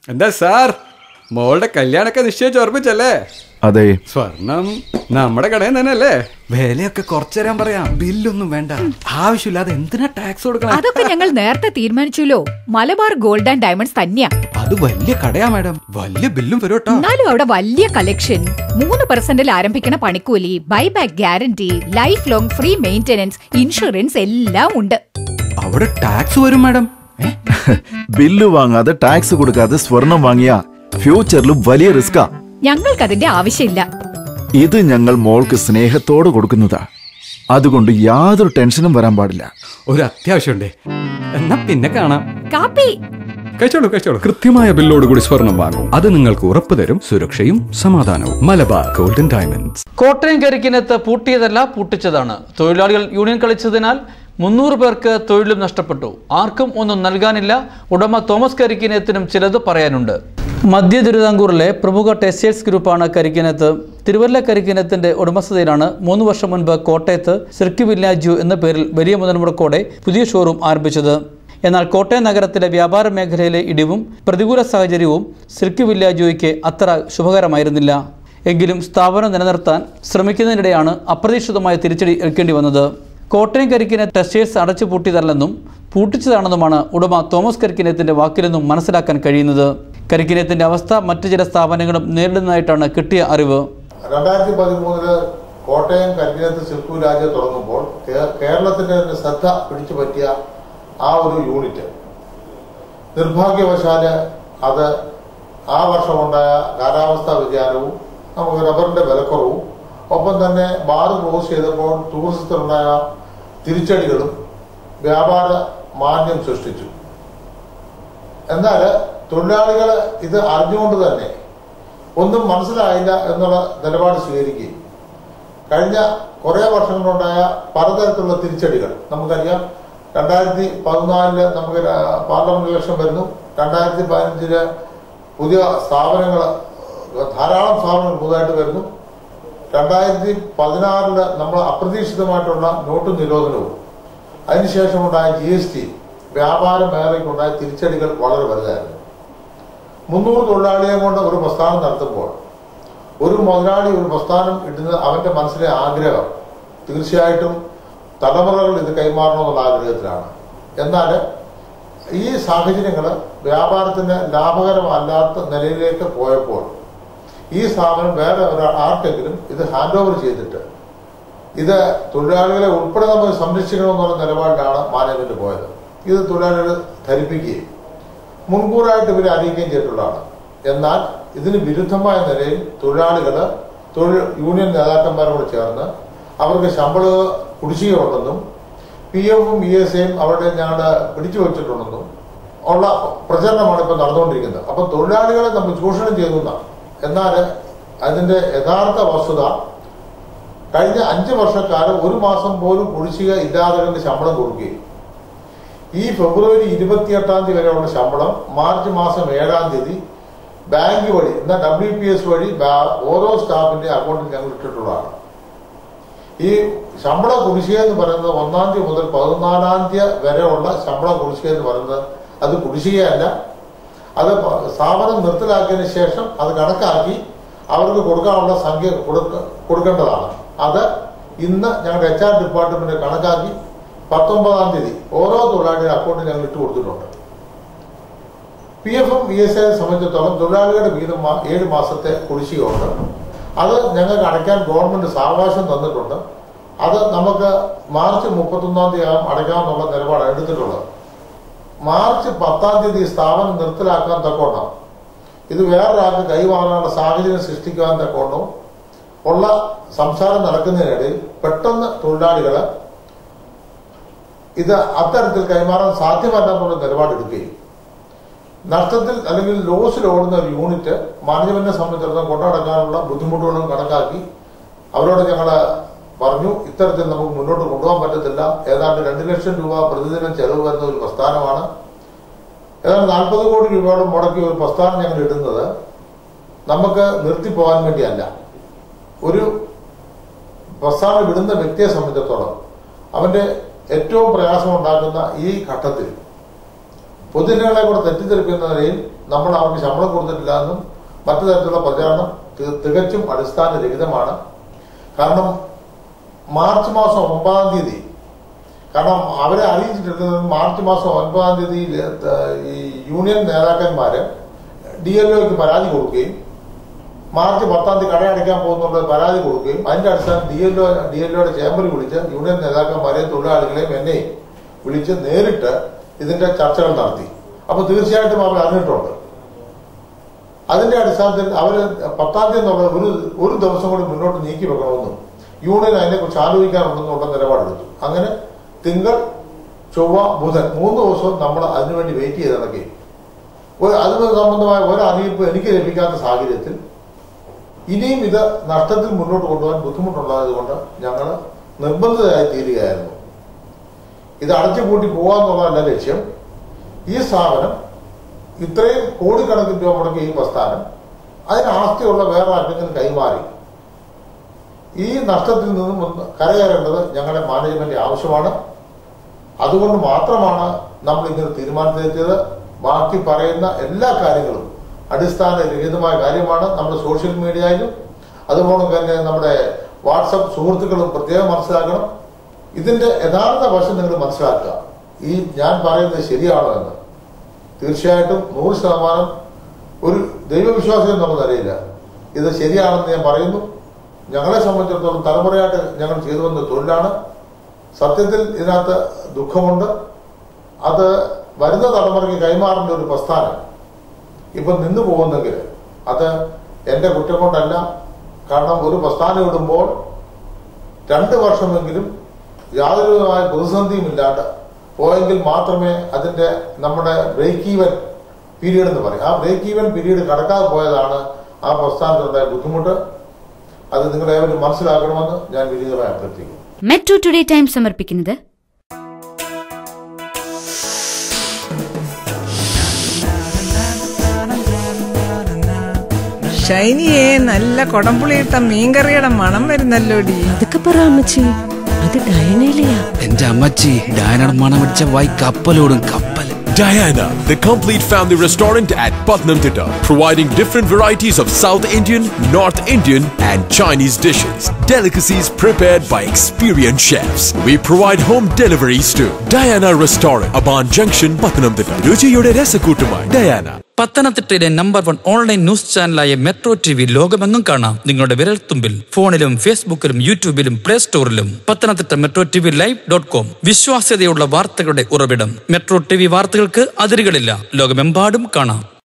എന്താ സാർ മോളുടെ കല്യാണൊക്കെ നിശ്ചയിച്ച് ഉറപ്പിച്ചല്ലേ അതെ സ്വർണം നമ്മുടെ കടയിൽ തന്നെ അല്ലേ വിലയൊക്കെ കുറച്ചു തരാൻ പറയാം ബില്ലൊന്നും വേണ്ട ആവശ്യമില്ലാതെ എന്തിനാ ടാക്സ് കൊടുക്കണം അതൊക്കെ ഞങ്ങൾ നേരത്തെ തീരുമാനിച്ചുല്ലോ മലബാർ ഗോൾഡ് ആൻഡ് ഡയമണ്ട്സ് തന്നെയാ അത് വലിയ കടയാ മാഡം വലിയ ബില്ലും വരും കേട്ടോ എന്നാലും അവിടെ വലിയ കളക്ഷൻ മൂന്ന് പെർസെന്റിൽ ആരംഭിക്കണ പണിക്കൂലി buyback guarantee lifelong free maintenance insurance എല്ലാം ഉണ്ട് അവിടെ ടാക്സ് വരും മാഡം ഏ? ബില്ല് വാങ്ങാതെ ടാക്സ് കൊടുക്കാതെ സ്വർണം വാങ്ങിയ ഫ്യൂച്ചറിൽ വലിയ റിസ്കാ ഞങ്ങൾക്ക് അതിന്റെ ആവശ്യമില്ല ഇത് ഞങ്ങൾ മോൾക്ക് സ്നേഹത്തോട് കൊടുക്കുന്നതാ അതുകൊണ്ട് യാതൊരു ടെൻഷനും വരാൻ പാടില്ല ഒരു അത്യാവശ്യമുണ്ടേ എന്നാ പിന്നെ കാണാം കാപ്പി കഴിച്ചോളൂ കഴിച്ചോളൂ കൃത്യമായ ബില്ലോട് കൂടി സ്വർണം വാങ്ങും അത് നിങ്ങൾക്ക് ഉറപ്പു തരും സുരക്ഷയും സമാധാനവും മലബാർ ഗോൾഡൻ ഡയമണ്ട്സ് കോട്ടയം കരിക്കിനത്ത് പൂട്ടിയതല്ല പൂട്ടിച്ചതാണ് തൊഴിലാളികൾ യൂണിയൻ കളിച്ചതിനാൽ മുന്നൂറ് പേർക്ക് തൊഴിലും നഷ്ടപ്പെട്ടു ആർക്കും ഒന്നും നൽകാനില്ല ഉടമ തോമസ് കരിക്കിനത്തിനും ചിലത് പറയാനുണ്ട് മധ്യ തിരുവിതാംകൂറിലെ പ്രമുഖ ടെക്സ്റ്റൈൽസ് ഗ്രൂപ്പാണ് കരിക്കിനത്ത് തിരുവല്ല കരിക്കിനത്തിന്റെ ഉടമസ്ഥതയിലാണ് മൂന്ന് വർഷം മുൻപ് കോട്ടയത്ത് സിർക്കി വില്ലാജു എന്ന പേരിൽ വലിയ മുതൽമുടക്കോടെ പുതിയ ഷോറൂം ആരംഭിച്ചത് എന്നാൽ കോട്ടയം നഗരത്തിലെ വ്യാപാര മേഖലയിലെ ഇടിവും പ്രതികൂല സാഹചര്യവും സിർക്കി വില്ലാജോയ്ക്ക് അത്ര ശുഭകരമായിരുന്നില്ല എങ്കിലും സ്ഥാപനം നിലനിർത്താൻ ശ്രമിക്കുന്നതിനിടെയാണ് അപ്രതീക്ഷിതമായ തിരിച്ചടി ഏൽക്കേണ്ടി വന്നത് കോട്ടയം കരിക്കിനെ ടെക്സ്റ്റൈൽസ് അടച്ചു പൂട്ടിയതല്ലെന്നും പൂട്ടിച്ചതാണെന്നുമാണ് ഉടമ തോമസ് കരിക്കിനത്തിന്റെ വാക്കിൽ നിന്നും മനസ്സിലാക്കാൻ കഴിയുന്നത് കരിക്കിനത്തിന്റെ അവസ്ഥ മറ്റു ചില സ്ഥാപനങ്ങളും നേരിടുന്നതായിട്ടാണ് കിട്ടിയ അറിവ് രണ്ടായിരത്തി പതിമൂന്നില് കോട്ടയം കരിക്കിനത്ത് സിൽക്കു രാജ്യ തുടങ്ങുമ്പോൾ കേ- കേരളത്തിന്റെ തന്നെ ശ്രദ്ധ പിടിച്ചു പറ്റിയ ആ ഒരു യൂണിറ്റ് നിർഭാഗ്യവശാല് അത് ആ വർഷമുണ്ടായ കാലാവസ്ഥാ വ്യതിയാനവും നമുക്ക് റബ്ബറിന്റെ വിലക്കുറവും ഒപ്പം തന്നെ ബാർ ക്ലോസ് ചെയ്തപ്പോൾ ടൂറിസത്തിലുണ്ടായ തിരിച്ചടികളും വ്യാപാര മാന്യം സൃഷ്ടിച്ചു എന്നാൽ തൊഴിലാളികൾ ഇത് അറിഞ്ഞുകൊണ്ട് തന്നെ ഒന്നും മനസ്സിലായില്ല എന്നുള്ള നിലപാട് സ്വീകരിക്കുകയും കഴിഞ്ഞ കുറേ വർഷങ്ങളുണ്ടായ പലതരത്തിലുള്ള തിരിച്ചടികൾ നമുക്കറിയാം രണ്ടായിരത്തി പതിനാലില് നമുക്ക് ര- പാർലമെന്റ് ഇലക്ഷൻ വരുന്നു രണ്ടായിരത്തി പതിനഞ്ചില് പുതിയ സ്ഥാപനങ്ങൾ ധാരാളം സ്ഥാപനങ്ങൾ പുതുതായിട്ട് വരുന്നു രണ്ടായിരത്തി പതിനാറില് നമ്മൾ അപ്രതീക്ഷിതമായിട്ടുള്ള നോട്ട് നിരോധനവും അതിനുശേഷമുണ്ടായ ജി എസ് ടി വ്യാപാര മേഖലയ്ക്കുണ്ടായ തിരിച്ചടികൾ വളരെ വലുതായിരുന്നു മുന്നൂറ് തൊഴിലാളിയെ കൊണ്ട് ഒരു പ്രസ്ഥാനം നടത്തുമ്പോൾ ഒരു മുതലാളി ഒരു പ്രസ്ഥാനം ഇടുന്നത് അവന്റെ മനസ്സിലെ ആഗ്രഹം തീർച്ചയായിട്ടും തലമുറകൾ ഇത് കൈമാറണമെന്നുള്ള ആഗ്രഹത്തിലാണ് എന്നാൽ ഈ സാഹചര്യങ്ങൾ വ്യാപാരത്തിന് ലാഭകരമല്ലാത്ത നിലയിലേക്ക് പോയപ്പോൾ ഈ സ്ഥാപനം വേറെ ഒരാൾ ആർക്കെങ്കിലും ഇത് ഹാൻഡ് ഓവർ ചെയ്തിട്ട് ഇത് തൊഴിലാളികളെ ഉൾപ്പെടെ നമ്മൾ സംരക്ഷിക്കണമെന്നുള്ള നിലപാടിലാണ് മാനേജ്മെന്റ് പോയത് ഇത് തൊഴിലാളികൾ ധരിപ്പിക്കുകയും മുൻകൂറായിട്ട് ഇവരെ അറിയിക്കുകയും ചെയ്തിട്ടുള്ളതാണ് എന്നാൽ ഇതിന് വിരുദ്ധമായ നിലയിൽ തൊഴിലാളികൾ തൊഴിൽ യൂണിയൻ നേതാക്കന്മാരോട് ചേർന്ന് അവർക്ക് ശമ്പള കുടിശ്ശിക ഉണ്ടെന്നും പി എഫും ഇ എസ് എയും അവിടെ ഞങ്ങൾ പിടിച്ചു വെച്ചിട്ടുണ്ടെന്നും ഉള്ള പ്രചരണമാണ് ഇപ്പൊ നടന്നുകൊണ്ടിരിക്കുന്നത് അപ്പൊ തൊഴിലാളികളെ നമ്മൾ ചൂഷണം ചെയ്തു എന്നാണ് എന്നാൽ അതിന്റെ യഥാർത്ഥ വസ്തുത കഴിഞ്ഞ അഞ്ച് വർഷക്കാലം ഒരു മാസം പോലും കുടിശ്ശിക ഇല്ലാതെ കണ്ട് ശമ്പളം കൊടുക്കുകയും ഈ ഫെബ്രുവരി ഇരുപത്തിയെട്ടാം തീയതി വരെയുള്ള ശമ്പളം മാർച്ച് മാസം ഏഴാം തീയതി ബാങ്ക് വഴി എന്നാൽ ഡബ്ല്യു പി എസ് വഴി ബാ- ഓരോ സ്റ്റാഫിന്റെ അക്കൗണ്ടിൽ ഞങ്ങൾ ഇട്ടിട്ടുള്ളതാണ് ഈ ശമ്പള കുടിശ്ശിക എന്ന് പറയുന്നത് ഒന്നാം തീയതി മുതൽ പതിനാലാം തീയതി വരെയുള്ള ശമ്പള കുടിശ്ശിക എന്ന് പറയുന്നത് അത് കുടിശ്ശികയല്ല അത് പ- സ്ഥാപനം നിർത്തലാക്കിയതിനു ശേഷം അത് കണക്കാക്കി അവർക്ക് കൊടുക്കാനുള്ള സംഖ്യ കൊടുക്ക- കൊടുക്കേണ്ടതാണ് അത് ഇന്ന് ഞങ്ങളുടെ എച്ച് ആർ ഡിപ്പാർട്ട്മെന്റ് കണക്കാക്കി പത്തൊമ്പതാം തീയതി ഓരോ തൊഴിലാളിയുടെ അക്കൗണ്ടിൽ ഞങ്ങൾ ഇട്ട് കൊടുത്തിട്ടുണ്ട് പി എഫും ഇ എസ് ഐയെ സംബന്ധിച്ചിടത്തോളം തൊഴിലാളികളുടെ വീതം മാ- ഏഴ് മാസത്തെ കുടിശ്ശികയുണ്ട് അത് ഞങ്ങൾക്ക് അടയ്ക്കാൻ ഗവൺമെന്റ് സാവകാശം തന്നിട്ടുണ്ട് അത് നമുക്ക് മാർച്ച് മുപ്പത്തൊന്നാം തീയതി ആകും അടയ്ക്കാമെന്നുള്ള നിലപാടാണ് എടുത്തിട്ടുള്ളത് മാർച്ച് പത്താം തീയതി ഈ സ്ഥാപനം നിർത്തലാക്കാൻ തക്കോണം ഇത് വേറൊരാൾക്ക് കൈമാറാനുള്ള സാഹചര്യം സൃഷ്ടിക്കാൻ തക്കോണം ഉള്ള സംസാരം നടക്കുന്നതിനിടയിൽ പെട്ടെന്ന് തൊഴിലാളികള് ഇത് അത്തരത്തിൽ കൈമാറാൻ സാധ്യമല്ല എന്നുള്ള നിലപാടെടുക്കുകയും നഷ്ടത്തിൽ അല്ലെങ്കിൽ ലോസിൽ ഓടുന്ന ഒരു യൂണിറ്റ് മാനേജ്മെന്റിനെ സംബന്ധിച്ചിടത്തോളം കൊണ്ടടക്കാനുള്ള ബുദ്ധിമുട്ടുകളും കണക്കാക്കി അവരോട് ഞങ്ങൾ പറഞ്ഞു ഇത്തരത്തിൽ നമുക്ക് മുന്നോട്ട് കൊണ്ടുപോകാൻ പറ്റത്തില്ല ഏതാണ്ട് രണ്ട് ലക്ഷം രൂപ പ്രതിദിനം ചെലവ് വരുന്ന ഒരു പ്രസ്ഥാനമാണ് ഏതാണ്ട് നാൽപ്പത് കോടി രൂപയോളം മുടക്കി ഒരു പ്രസ്ഥാനം ഞങ്ങൾ ഇടുന്നത് നമുക്ക് നിർത്തിപ്പോകാൻ വേണ്ടിയല്ല ഒരു പ്രസ്ഥാനം വിടുന്ന വ്യക്തിയെ സംബന്ധിച്ചിടത്തോളം അവന്റെ ഏറ്റവും പ്രയാസം ഉണ്ടാക്കുന്ന ഈ ഘട്ടത്തിൽ പൊതുജനങ്ങളെ കൂടെ തെറ്റിദ്ധരിപ്പിക്കുന്ന നിലയിൽ നമ്മൾ അവർക്ക് ശമ്പളം കൊടുത്തിട്ടില്ല എന്നും മറ്റു തരത്തിലുള്ള പ്രചാരണം തി- തികച്ചും അടിസ്ഥാനരഹിതമാണ് കാരണം മാർച്ച് മാസം ഒമ്പതാം തീയതി കാരണം അവരെ അറിയിച്ചിട്ടുള്ളത് മാർച്ച് മാസം ഒൻപതാം തീയതി ല- ഈ യൂണിയൻ നേതാക്കന്മാര് ഡി എൽ ഒക്ക് പരാതി കൊടുക്കുകയും മാർച്ച് പത്താം തീയതി കടയടയ്ക്കാൻ പോകുന്നുള്ള പരാതി കൊടുക്കുകയും അതിന്റെ അടിസ്ഥാനം D L O D L ഒയുടെ ചേംബറിൽ വിളിച്ച് യൂണിയൻ നേതാക്കന്മാരെയും തൊഴിലാളികളെയും എന്നെയും വിളിച്ച് നേരിട്ട് ഇതിന്റെ ചർച്ചകൾ നടത്തി അപ്പൊ തീർച്ചയായിട്ടും അവർ അറിഞ്ഞിട്ടുണ്ട് അതിന്റെ അടിസ്ഥാനത്തിൽ അവര് പത്താം തീയതി എന്നുള്ള ഒരു ഒരു ദിവസം കൂടി മുന്നോട്ട് നീക്കി വെക്കണമെന്നും യൂണിയൻ അതിനെക്കുറിച്ച് ആലോചിക്കാനുണ്ടെന്നുള്ള നിലപാടെടുത്തു അങ്ങനെ തിങ്കൾ ചൊവ്വ ബുധൻ മൂന്ന് ദിവസവും നമ്മൾ അതിനുവേണ്ടി വെയിറ്റ് ചെയ്ത് നടക്കി ഒരു അതിന് സംബന്ധമായ ഒരു അറിയിപ്പ് എനിക്ക് ലഭിക്കാത്ത സാഹചര്യത്തിൽ ഇനിയും ഇത് നഷ്ടത്തിൽ മുന്നോട്ട് കൊണ്ടുപോകാൻ ബുദ്ധിമുട്ടുണ്ടായത് കൊണ്ട് ഞങ്ങൾ നിർബന്ധിതരായി തീരുകയായിരുന്നു ഇത് അടച്ചുപൂട്ടി പോകാന്നുള്ളതല്ല ലക്ഷ്യം ഈ സ്ഥാപനം ഇത്രയും കോടിക്കണക്കിന് രൂപ മുടക്കിയ ഈ പ്രസ്ഥാനം അതിന് ആസ്തിയുള്ള വേറെ ആർക്കെങ്കിലും കൈമാറി ഈ നഷ്ടത്തിൽ നിന്നും ഒന്ന് കരകയറേണ്ടത് ഞങ്ങളുടെ മാനേജ്മെന്റ് ആവശ്യമാണ് അതുകൊണ്ട് മാത്രമാണ് നമ്മൾ ഇങ്ങനെ തീരുമാനത്തിലെത്തിയത് ബാക്കി പറയുന്ന എല്ലാ കാര്യങ്ങളും അടിസ്ഥാനരഹിതമായ കാര്യമാണ് നമ്മുടെ സോഷ്യൽ മീഡിയയിലും അതുപോലെ തന്നെ നമ്മുടെ വാട്സപ്പ് സുഹൃത്തുക്കളും പ്രത്യേകം മനസ്സിലാക്കണം ഇതിന്റെ യഥാർത്ഥ വശം നിങ്ങൾ മനസ്സിലാക്കുക ഈ ഞാൻ പറയുന്നത് ശരിയാണോ എന്ന് തീർച്ചയായിട്ടും നൂറ് ശതമാനം ഒരു ദൈവവിശ്വാസം എന്നുള്ള നിലയില്ല ഇത് ശരിയാണെന്ന് ഞാൻ പറയുന്നു ഞങ്ങളെ സംബന്ധിച്ചിടത്തോളം തലമുറയായിട്ട് ഞങ്ങൾ ചെയ്തു വന്ന തൊഴിലാണ് സത്യത്തിൽ ഇതിനകത്ത് ദുഃഖമുണ്ട് അത് വരുന്ന തലമുറയ്ക്ക് കൈമാറേണ്ട ഒരു പ്രസ്ഥാനം ഇപ്പം നിന്നു പോകുന്നെങ്കിൽ അത് എന്റെ കുറ്റം കൊണ്ടല്ല കാരണം ഒരു പ്രസ്ഥാനം ഇടുമ്പോൾ രണ്ട് വർഷമെങ്കിലും യാതൊരു വിധമായ പ്രതിസന്ധിയും ഇല്ലാണ്ട് പോയെങ്കിൽ മാത്രമേ അതിന്റെ നമ്മുടെ ബ്രേക്ക് ഈവൻ പീരീഡ് എന്ന് പറയും ആ ബ്രേക്ക് ഈവൻ പീരീഡ് കടക്കാതെ പോയതാണ് ആ പ്രസ്ഥാനത്തിനുണ്ടായ ബുദ്ധിമുട്ട് അത് നിങ്ങൾ ഏവരും മനസ്സിലാക്കണമെന്ന് ഞാൻ വിനീതമായി അഭ്യർത്ഥിക്കുന്നു മെട്രോ ടുഡേ ടൈം സമർപ്പിക്കുന്നത് ഷൈനിയെ നല്ല കൊടംപുളിയിട്ട മീൻകറിയുടെ മണം വരുന്നല്ലോടി അതൊക്കെ പറ അമ്മച്ചി അത് ഡയനയിലെയാ എന്റെ അമ്മച്ചി ഡയനർ മണം അടിച്ച വായി കപ്പലോടും കപ്പൽ Diana, the complete family restaurant at Putnam Thitta, providing different varieties of South Indian, North Indian, and Chinese dishes. Delicacies prepared by experienced chefs. We provide home deliveries too. Diana Restaurant, Aban Junction, Putnam Thitta. രുചിയുടെ രസക്കൂട്ടുമായി Diana. പത്തനംതിട്ടയിലെ number one online news ചാനലായ metro T V ലോകമെങ്ങും കാണാം നിങ്ങളുടെ വിരൽത്തുമ്പിൽ ഫോണിലും ഫേസ്ബുക്കിലും യൂട്യൂബിലും പ്ലേ സ്റ്റോറിലും Pathanamthitta metro T V live dot com വിശ്വാസ്യതയുള്ള വാർത്തകളുടെ ഉറവിടം മെട്രോ ടി വി വാർത്തകൾക്ക് അതിരുകളില്ല ലോകമെമ്പാടും കാണാം